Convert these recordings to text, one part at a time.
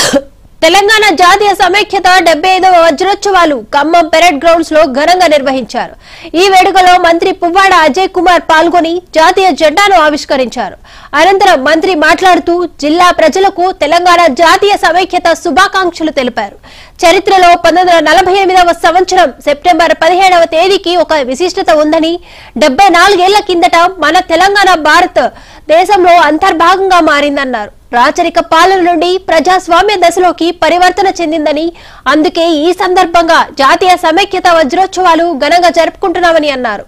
తెలంగాణ జాతీయ సమైక్యత డెబ్బై ఐదవ వజ్రోత్సవాలు ఖమ్మం పెరెడ్ గ్రౌండ్స్ లో ఘనంగా నిర్వహించారు ఈ వేడుకలో మంత్రి పువ్వాడ అజయ్ కుమార్ పాల్గొని జాతీయ జెండాను ఆవిష్కరించారు అనంతరం మంత్రి మాట్లాడుతూ జిల్లా ప్రజలకు తెలంగాణ జాతీయ సమైక్యత శుభాకాంక్షలు తెలిపారు చరిత్రలో పంతొమ్మిది వందల నలభై ఎనిమిదవ సంవత్సరం సెప్టెంబర్ పదిహేడవ తేదీకి ఒక విశిష్టత ఉందని డెబ్బై నాలుగేళ్ల కిందట మన తెలంగాణ భారత్ దేశంలో అంతర్భాగంగా మారిందన్నారు రాచరిక పాలన నుండి ప్రజాస్వామ్య దశలోకి పరివర్తన చెందిందని అందుకే ఈ సందర్భంగా జాతీయ సమైక్యత వజ్రోత్సవాలు ఘనంగా జరుపుకుంటున్నామని అన్నారు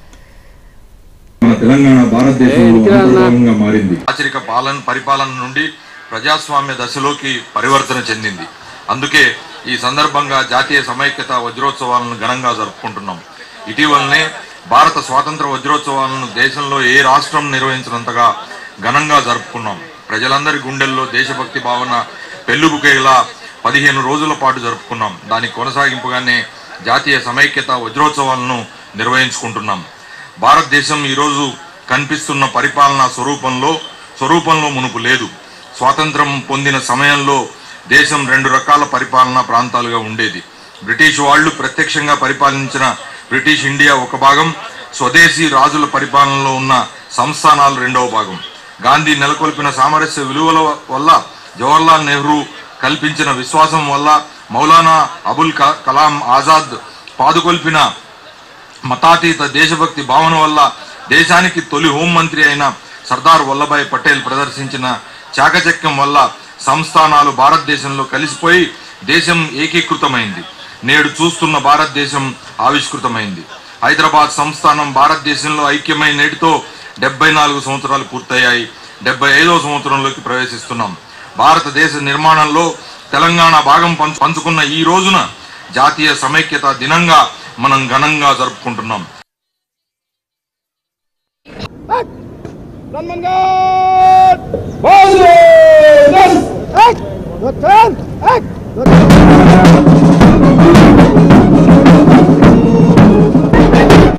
మన తెలంగాణ భారతదేశంలో అంతర్భాగంగా మారింది రాచరిక పాలన పరిపాలన నుండి ప్రజాస్వామ్య దశలోకి పరివర్తన చెందింది అందుకే ఈ సందర్భంగా జాతీయ సమైక్యత వజ్రోత్సవాలను ఘనంగా జరుపుకుంటున్నాం ఇటీవలనే భారత స్వాతంత్ర వజ్రోత్సవాలను దేశంలో ఏ రాష్ట్రం నిర్వహించినంతగా ఘనంగా జరుపుకున్నాం ప్రజలందరి గుండెల్లో దేశభక్తి భావన పెళ్ళుబుకేలా పదిహేను రోజుల పాటు జరుపుకున్నాం దానికి కొనసాగింపుగానే జాతీయ సమైక్యత వజ్రోత్సవాలను నిర్వహించుకుంటున్నాం భారతదేశం ఈరోజు కనిపిస్తున్న పరిపాలనా స్వరూపంలో స్వరూపంలో మునుపు లేదు స్వాతంత్రం పొందిన సమయంలో దేశం రెండు రకాల పరిపాలనా ప్రాంతాలుగా ఉండేది బ్రిటిష్ వాళ్ళు ప్రత్యక్షంగా పరిపాలించిన బ్రిటిష్ ఇండియా ఒక భాగం స్వదేశీ రాజుల పరిపాలనలో ఉన్న సంస్థానాలు రెండవ భాగం గాంధీ నెలకొల్పిన సామరస్య విలువల వల్ల జవహర్లాల్ నెహ్రూ కల్పించిన విశ్వాసం వల్ల మౌలానా అబుల్ క- కలాం ఆజాద్ పాదుకొల్పిన మతాతీత దేశభక్తి భావన వల్ల దేశానికి తొలి హోంమంత్రి అయిన సర్దార్ వల్లభాయ్ పటేల్ ప్రదర్శించిన చాకచక్యం వల్ల సంస్థానాలు భారతదేశంలో కలిసిపోయి దేశం ఏకీకృతమైంది నేడు చూస్తున్న భారతదేశం ఆవిష్కృతమైంది హైదరాబాద్ సంస్థానం భారతదేశంలో ఐక్యమై నేటితో డెబ్బై నాలుగు సంవత్సరాలు పూర్తయ్యాయి డెబ్బై ఐదవ సంవత్సరంలోకి ప్రవేశిస్తున్నాం భారతదేశ నిర్మాణంలో తెలంగాణ భాగం పంచు- పంచుకున్న ఈ రోజున జాతీయ సమైక్యత దినంగా మనం ఘనంగా జరుపుకుంటున్నాం Hey! Hey!